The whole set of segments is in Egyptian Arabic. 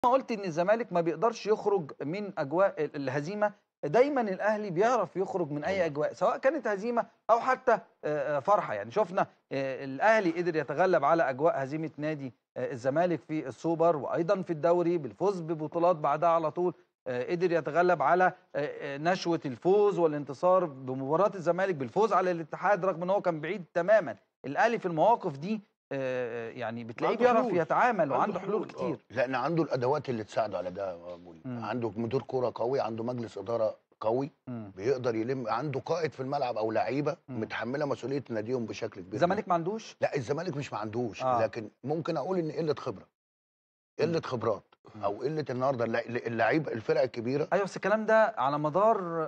ما قلت ان الزمالك ما بيقدرش يخرج من اجواء ال- الهزيمه دايما الاهلي بيعرف يخرج من اي اجواء سواء كانت هزيمه او حتى آه، آه، فرحه يعني شفنا آه، الاهلي قدر يتغلب على اجواء هزيمه نادي آه، الزمالك في السوبر وايضا في الدوري بالفوز ببطولات بعدها على طول آه، قدر يتغلب على آه، آه، نشوه الفوز والانتصار بمباراه الزمالك بالفوز على الاتحاد رغم ان هو كان بعيد تماما الاهلي في المواقف دي آه، يعني بتلاقيه عنده بيعرف حلول. يتعامل عنده وعنده حلول حلول، آه. كتير لان عنده الادوات اللي تساعده على ده يا بولي مم. عنده مدير كوره قوي عنده مجلس اداره قوي مم. بيقدر يلم عنده قائد في الملعب او لعيبه مم. متحمله مسؤوليه ناديهم بشكل كبير الزمالك ما عندوش لا الزمالك مش ما عندوش آه. لكن ممكن اقول ان قله خبره قله خبرات مم. او قله النهارده اللع- اللعيب الفرق الكبيره ايوه بس الكلام ده على مدار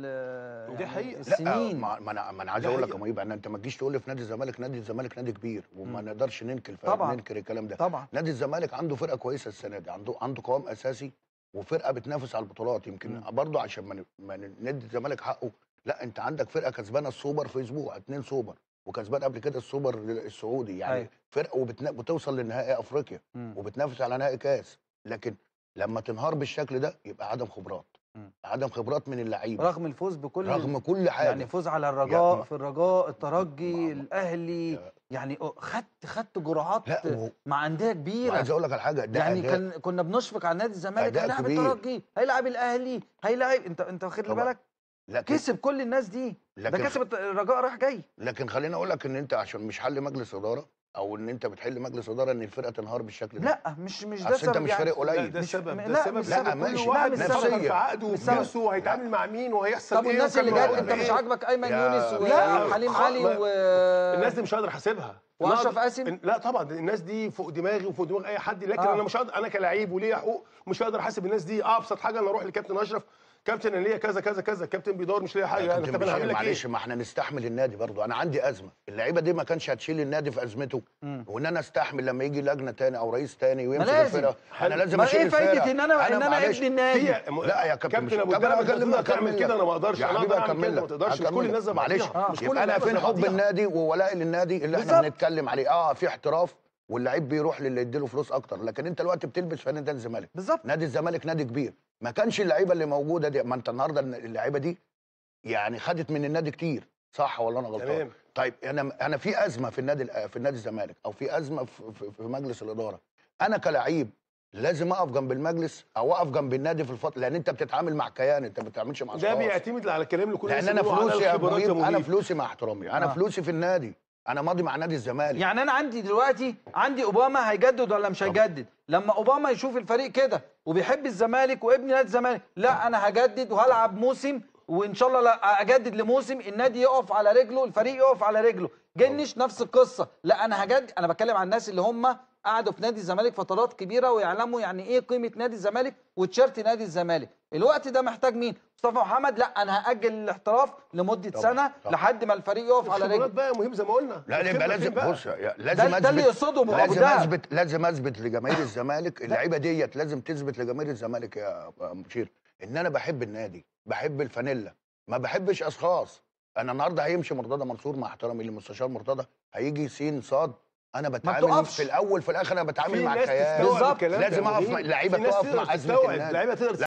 ال ودي حقيقة. لا، لا السنين ما ما انا ما انا عايز ده اقول لك يا حقيقة. مهيب ان انت ما تجيش تقول لي في نادي الزمالك نادي الزمالك نادي كبير وما مم. نقدرش ننكر طبعاً. ننكر الكلام ده طبعا نادي الزمالك عنده فرقه كويسه السنه دي عنده عنده قوام اساسي وفرقه بتنافس على البطولات يمكن مم. برضه عشان ما ن- ما ن- ندي الزمالك حقه لا انت عندك فرقه كسبانه السوبر في اسبوع اتنين سوبر وكسبان قبل كده السوبر السعودي يعني أيوة. فرقه وبتنا... بتوصل لنهائي افريقيا مم. وبتنافس على نهائي كاس لكن لما تنهار بالشكل ده يبقى عدم خبرات مم. عدم خبرات من اللعيبه رغم الفوز بكل رغم كل حاجه يعني فوز على الرجاء يا- في الرجاء الترجي ما- الاهلي يا- يعني خدت خدت جرعات لا و... مع انديه كبيره وعايز اقول لك على حاجه ده يعني أداء. كان كنا بنشفق على نادي الزمالك أداء هيلاعب كبير. الترجي هيلاعب الاهلي هيلاعب انت انت واخد لي طبعاً. بالك لكن كسب كل الناس دي ده لكن كسب الت- الرجاء رايح جاي لكن خليني اقول لك ان انت عشان مش حل مجلس اداره او ان انت بتحل مجلس اداره ان الفرقه تنهار بالشكل ده لا مش مش ده اصل انت سبب مش يعني فريق لا قليل ده مش- السبب م- ده لا، السبب مش لا سبب. كل ماشي. واحد لا، مش فكر سبب. في عقده مش وفي سبب. نفسه وهيتعامل مع مين وهيحصل طب ايه والناس اللي وكان جت موجود انت مش إيه. عاجبك ايمن يا- يونس لا، وحليم خ- علي ما- و الناس دي مش هقدر احاسبها واشرف النهاردة- قاسم لا طبعا الناس دي فوق دماغي وفوق دماغ اي حد لكن آه. انا مش هقدر انا كلاعب وليا حقوق مش هقدر احاسب الناس دي ابسط حاجه انا اروح لكابتن اشرف كابتن انا ليا كذا كذا كذا الكابتن بيدور مش ليا حاجه يا انا كابتن طب انا بشير، هعمل لك معلش ايه ما احنا نستحمل النادي برضو انا عندي ازمه اللعيبه دي ما كانش هتشيل النادي في ازمته مم. وان انا استحمل لما يجي لجنه تاني او رئيس تاني ويمسك لازم. الفرقه انا لازم ما اشيل ايه فايده الفرقة. ان انا ان انا معلش، ابن النادي في لا يا كابتن كابتن مش- ابو طب الدهب انا انت بكلمك تقدر تعمل أكمل كده لك. انا ما اقدرش يا انا حبيبي اقدر اعمل كده اكمل ما لك تقدرش مش أكمل كل لك. الناس زي معلش بعضيها مش كل يبقى انا اللعيبة فين زي حب بعضيها. النادي وولاء للنادي اللي احنا بالظبط. بنتكلم عليه اه في احتراف واللعيب بيروح للي يديله فلوس اكتر لكن انت الوقت بتلبس في نادي الزمالك بالظبط نادي الزمالك نادي كبير ما كانش اللعيبه اللي موجوده دي ما انت النهارده اللعيبه دي يعني خدت من النادي كتير صح ولا انا غلطان تمام طيب انا انا في ازمه في النادي في النادي الزمالك او في ازمه في, في, في مجلس الاداره انا كلاعب لازم اقف جنب المجلس او اقف جنب النادي في الفتره لان انت بتتعامل مع كيان انت ما بتتعاملش مع ده اشخاص بيعتمد على الكلام اللي كل لان الناس انا بيقولوا على فلوسي يا الخبرات مهيب انا مهيب. فلوسي مع احترامي انا آه. فلوسي في النادي انا ماضي مع نادي الزمالك يعني انا عندي دلوقتي عندي اوباما هيجدد ولا مش طبعا. هيجدد لما اوباما يشوف الفريق كده وبيحب الزمالك وابن نادي الزمالك لا انا هجدد وهلعب موسم وان شاء الله لا اجدد لموسم النادي يقف على رجله الفريق يقف على رجله جنش نفس القصه لا انا هجدد انا بتكلم عن الناس اللي هم قعدوا في نادي الزمالك فترات كبيره ويعلموا يعني ايه قيمه نادي الزمالك وتيشيرت نادي الزمالك الوقت ده محتاج مين مصطفى محمد لا انا هاجل الاحتراف لمده طبعا. سنه طبعا. لحد ما الفريق يقف على الخبرات رجله بقى مهم زي ما قلنا لا الخبرة يبقى فين لازم بقى؟ بص يا- لازم ده, ده اللي اثبت يقصده ابو لازم دهب اثبت لازم اثبت لجماهير الزمالك اللعيبه ديت لازم تثبت لجماهير الزمالك يا مشير ان انا بحب النادي بحب الفانيلا ما بحبش اشخاص انا النهارده هيمشي مرتضى منصور مع احترامي للمستشار مرتضى هيجي سين صاد انا بتعامل بتقفش. في الاول في الاخر انا بتعامل في مع ناس كيان تستوعب بالظبط. الكلام ده لازم اقف مهم. مع- اللعيبة في ناس تقف تقدر مع أزمة تستوعب، النادي. اللعيبه تقدر